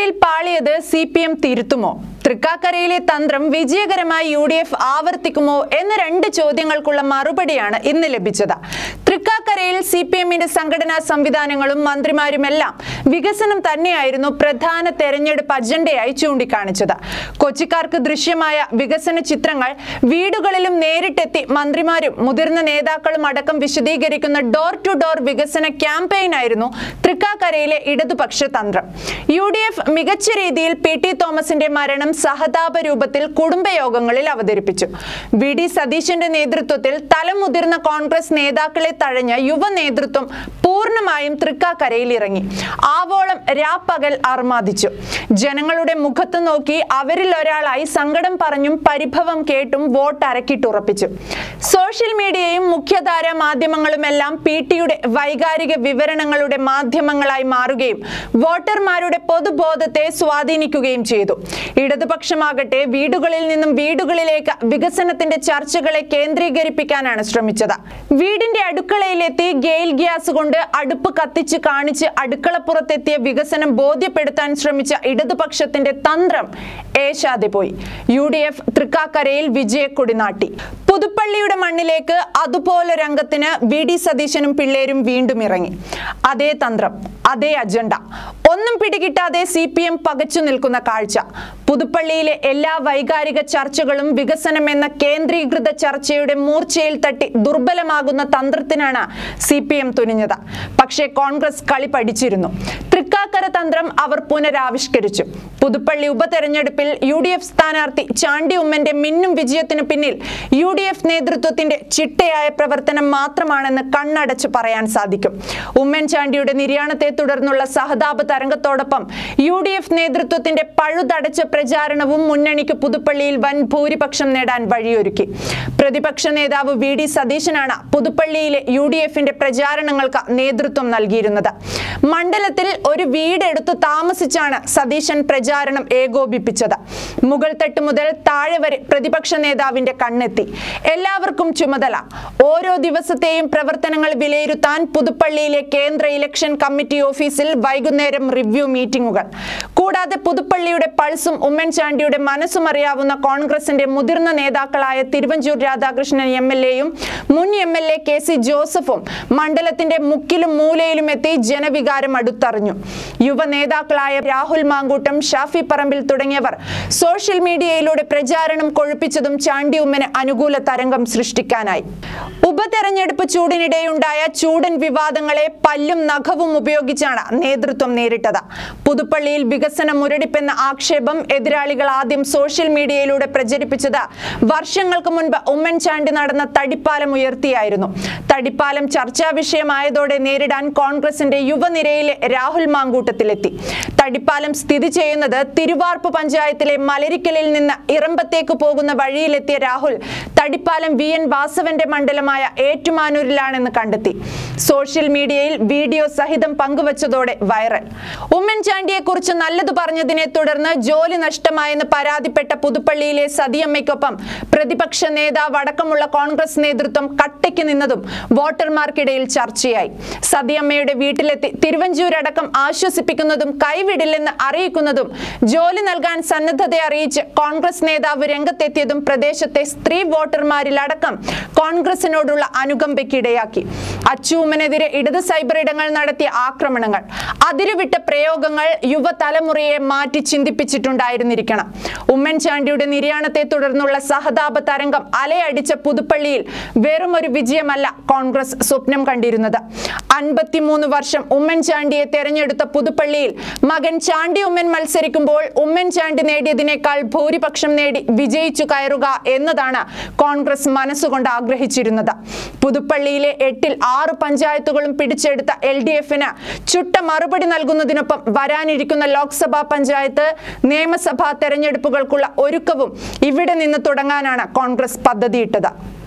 തൃക്കാക്കരയിൽ പാളിയത് C P M തിരുത്തുമോ തൃക്കാക്കരയിലെ തന്ത്രം വിജയകരമായി യു ഡി എഫ് ആവർത്തിക്കുമോ എന്ന രണ്ട് ചോദ്യങ്ങൾക്കുള്ള മറുപടിയാണ് ഇന്ന് ലഭിച്ചത് തൃക്കാക്കരയിൽ സി പി എമ്മിന്റെ സംഘടനാ സംവിധാനങ്ങളും മന്ത്രിമാരുമെല്ലാം വികസനം തന്നെയായിരുന്നു പ്രധാന തെരഞ്ഞെടുപ്പ് അജണ്ടയായി ചൂണ്ടിക്കാണിച്ചത് കൊച്ചിക്കാർക്ക് ദൃശ്യമായ വികസന ചിത്രങ്ങൾ വീടുകളിലും നേരിട്ടെത്തി മന്ത്രിമാരും മുതിർന്ന നേതാക്കളും അടക്കം വിശദീകരിക്കുന്ന ഡോർ ടു ഡോർ വികസന ക്യാമ്പയിനായിരുന്നു തൃക്കാക്കരയിലെ ഇടതുപക്ഷ തന്ത്രം യു ഡി എഫ് മികച്ച രീതിയിൽ പി ടി തോമസിന്റെ മരണം സഹതാപ രൂപത്തിൽ കുടുംബയോഗങ്ങളിൽ അവതരിപ്പിച്ചു വി ഡി സതീശന്റെ നേതൃത്വത്തിൽ തലമുതിർന്ന കോൺഗ്രസ് നേതാക്കളെ തഴഞ്ഞ യുവ നേതൃത്വം പൂർണ്ണമായും തൃക്കാക്കരയിൽ ഇറങ്ങി ആവോളം രാപ്പകൽ അർമാദിച്ചു ജനങ്ങളുടെ മുഖത്ത് നോക്കി അവരിൽ ഒരാളായി സങ്കടം പറഞ്ഞും പരിഭവം കേട്ടും വോട്ട് അരക്കിട്ടുറപ്പിച്ചു സോഷ്യൽ മീഡിയയും മുഖ്യധാര മാധ്യമങ്ങളുമെല്ലാം പി ടിയുടെ വൈകാരിക വിവരണങ്ങളുടെ മാധ്യമങ്ങളായി മാറുകയും വോട്ടർമാരുടെ പൊതുബോധത്തെ സ്വാധീനിക്കുകയും ചെയ്തു ഇടതുപക്ഷമാകട്ടെ വീടുകളിൽ നിന്നും വീടുകളിലേക്ക് വികസനത്തിന്റെ ചർച്ചകളെ കേന്ദ്രീകരിപ്പിക്കാനാണ് ശ്രമിച്ചത് വീടിന്റെ അടുക്കളയിലെത്തി ഗെയിൽ ഗ്യാസ് കൊണ്ട് അടുപ്പ് കത്തിച്ച് കാണിച്ച് അടുക്കളപ്പുറത്തെത്തിയ വികസനം ബോധ്യപ്പെടുത്താൻ ശ്രമിച്ച ഇടതുപക്ഷത്തിന്റെ തന്ത്രം ഏശാതെ പോയി യു ഡി എഫ് തൃക്കാക്കരയിൽ വിജയക്കൊടി നാട്ടി പുതുപ്പള്ളിയുടെ മണ്ണിലേക്ക് അതുപോലെ രംഗത്തിന് വി ഡി സതീശനും പിള്ളേരും വീണ്ടും ഇറങ്ങി അതേ തന്ത്രം അതേ അജണ്ട ഒന്നും പിടികിട്ടാതെ സി പി എം പകച്ചു നിൽക്കുന്ന കാഴ്ച പുതുപ്പള്ളിയിലെ എല്ലാ വൈകാരിക ചർച്ചകളും വികസനം എന്ന കേന്ദ്രീകൃത ചർച്ചയുടെ മൂർച്ചയിൽ തട്ടി ദുർബലമാകുന്ന തന്ത്രത്തിനാണ് സി പി എം തുനിഞ്ഞത് പക്ഷേ കോൺഗ്രസ് കളി പഠിച്ചിരുന്നു തൃക്കാക്കര തന്ത്രം അവർ പുനരാവിഷ്കരിച്ചു പുതുപ്പള്ളി ഉപതെരഞ്ഞെടുപ്പിൽ യു ഡി എഫ് സ്ഥാനാർത്ഥി ചാണ്ടി ഉമ്മന്റെ മിന്നും വിജയത്തിനു പിന്നിൽ യു ഡി എഫ് നേതൃത്വത്തിന്റെ ചിട്ടയായ പ്രവർത്തനം മാത്രമാണെന്ന് കണ്ണടച്ച് പറയാൻ സാധിക്കും ഉമ്മൻചാണ്ടിയുടെ നിര്യാണത്തെ തുടർന്നുള്ള സഹതാപ തരംഗത്തോടൊപ്പം യു ഡി എഫ് നേതൃത്വത്തിന്റെ പഴുതടച്ച പ്രചാരണവും മുന്നണിക്ക് പുതുപ്പള്ളിയിൽ വൻ ഭൂരിപക്ഷം നേടാൻ വഴിയൊരുക്കി പ്രതിപക്ഷ നേതാവ് വി ഡി സതീശനാണ് പുതുപ്പള്ളിയിലെ യു ഡി എഫിന്റെ പ്രചാരണങ്ങൾക്ക് നേതൃത്വം നൽകിയിരുന്നത് മണ്ഡലത്തിൽ ഒരു വീടെടുത്ത് താമസിച്ചാണ് സതീശൻ പ്രചാരണം ഏകോപിപ്പിച്ചത് മുകൾ തട്ട് മുതൽ താഴെ വരെ പ്രതിപക്ഷ നേതാവിന്റെ കണ്ണെത്തി എല്ലാവർക്കും ചുമതല ഓരോ ദിവസത്തെയും പ്രവർത്തനങ്ങൾ വിലയിരുത്താൻ പുതുപ്പള്ളിയിലെ കേന്ദ്ര ഇലക്ഷൻ കമ്മിറ്റി ഓഫീസിൽ വൈകുന്നേരം റിവ്യൂ മീറ്റിംഗുകൾ കൂടാതെ പുതുപ്പള്ളിയുടെ പൾസും ഉമ്മൻചാണ്ടിയുടെ മനസ്സും അറിയാവുന്ന കോൺഗ്രസിന്റെ മുതിർന്ന നേതാക്കളായ തിരുവഞ്ചൂർ രാധാകൃഷ്ണൻ എം എൽ എയും മുൻ M L A K C ജോസഫും മണ്ഡലത്തിന്റെ മുക്കിലും മൂലയിലും എത്തി ജനവികാരം അടുത്തറിഞ്ഞു യുവ നേതാക്കളായ രാഹുൽ മാങ്കൂട്ടം ഷാഫി പറമ്പിൽ തുടങ്ങിയവർ സോഷ്യൽ മീഡിയയിലൂടെ പ്രചാരണം കൊഴുപ്പിച്ചതും ചാണ്ടി ഉമ്മന് അനുകൂല തരംഗം സൃഷ്ടിക്കാനായി ഉപതെരഞ്ഞെടുപ്പ് ചൂടിനിടെയുണ്ടായ ചൂടൻ വിവാദങ്ങളെ പല്ലും നഖവും ഉപയോഗിച്ചാണ് നേതൃത്വം നേരിട്ടത് പുതുപ്പള്ളിയിൽ വികസന മുരടിപ്പെന്ന ആക്ഷേപം എതിരാളികൾ ആദ്യം സോഷ്യൽ മീഡിയയിലൂടെ പ്രചരിപ്പിച്ചത് വർഷങ്ങൾക്ക് മുൻപ് ഉമ്മൻചാണ്ടി നടന്ന തടിപ്പാലം ഉയർത്തിയായിരുന്നു തടിപ്പാലം ചർച്ചാ വിഷയമായതോടെ നേരിടാൻ കോൺഗ്രസിന്റെ യുവനിരയിലെ രാഹുൽ മാങ്കൂട്ടത്തിലെത്തി തടിപ്പാലം സ്ഥിതി ചെയ്യുന്നത് തിരുവാർപ്പ് പഞ്ചായത്തിലെ മലരിക്കലിൽ നിന്ന് ഇറമ്പത്തേക്ക് പോകുന്ന വഴിയിലെത്തിയ രാഹുൽ തടിപ്പാലം വി എൻ വാസവന്റെ മണ്ഡലമായ ഏറ്റുമാനൂരിലാണെന്ന് കണ്ടെത്തി സോഷ്യൽ മീഡിയയിൽ വീഡിയോ സഹിതം പങ്കുവച്ചതോടെ വൈറൽ ഉമ്മൻചാണ്ടിയെ കുറിച്ച് നല്ലത് പറഞ്ഞതിനെ തുടർന്ന് ജോലി നഷ്ടമായെന്ന് പരാതിപ്പെട്ട പുതുപ്പള്ളിയിലെ സതിയമ്മയ്ക്കൊപ്പം പ്രതിപക്ഷ നേതാവ് അടക്കമുള്ള കോൺഗ്രസ് നേതൃത്വം കട്ടയ്ക്ക് നിന്നതും വോട്ടർമാർക്കിടയിൽ ചർച്ചയായി സതിയമ്മയുടെ വീട്ടിലെത്തി തിരുവഞ്ചൂരടക്കം ആശ്വസിപ്പിക്കുന്നതും കൈവിടില്ലെന്ന് അറിയിക്കുന്നതും ജോലി നൽകാൻ സന്നദ്ധത അറിയിച്ച് കോൺഗ്രസ് നേതാവ് രംഗത്തെത്തിയതും പ്രദേശത്തെ സ്ത്രീ വോട്ടർമാരിലടക്കം കോൺഗ്രസിനോടുള്ള അനുകമ്പയ്ക്കിടയാക്കി അച്ചൂമ്മനെതിരെ ഇടത് സൈബർ ഇടങ്ങൾ നടത്തിയ ആക്രമണങ്ങൾ അതിരുവിട്ട പ്രയോഗങ്ങൾ യുവതലമുറയെ മാറ്റി ചിന്തിപ്പിച്ചിട്ടുണ്ടായിരുന്നിരിക്കണം ഉമ്മൻചാണ്ടിയുടെ നിര്യാണത്തെ തുടർന്നുള്ള സഹതാപ തരംഗം അലയടിച്ച പുതുപ്പള്ളിയിൽ വെറും ഒരു വിജയമല്ല കോൺഗ്രസ് സ്വപ്നം കണ്ടിരുന്നത് അൻപത്തിമൂന്ന് വർഷം ഉമ്മൻചാണ്ടിയെ തെരഞ്ഞെടുത്ത പുതുപ്പള്ളിയിൽ മകൻ ചാണ്ടി ഉമ്മൻ മത്സരിക്കുമ്പോൾ ഉമ്മൻചാണ്ടി നേടിയതിനേക്കാൾ ഭൂരിപക്ഷം നേടി വിജയിച്ചു കയറുക എന്നതാണ് കോൺഗ്രസ് മനസ്സുകൊണ്ട് ആഗ്രഹിച്ചിരുന്നത് പുതുപ്പള്ളിയിലെ എട്ടിൽ ആറ് പഞ്ചായത്തുകളും പിടിച്ചെടുത്ത എൽ ഡി എഫിന് ചുട്ട മറുപടി നൽകുന്നതിനൊപ്പം വരാനിരിക്കുന്ന ലോക്സഭാ പഞ്ചായത്ത് നിയമസഭാ തെരഞ്ഞെടുപ്പുകൾക്കുള്ള ഒരുക്കവും ഇവിടെ നിന്ന് തുടങ്ങാനാണ് കോൺഗ്രസ് പദ്ധതിയിട്ടത്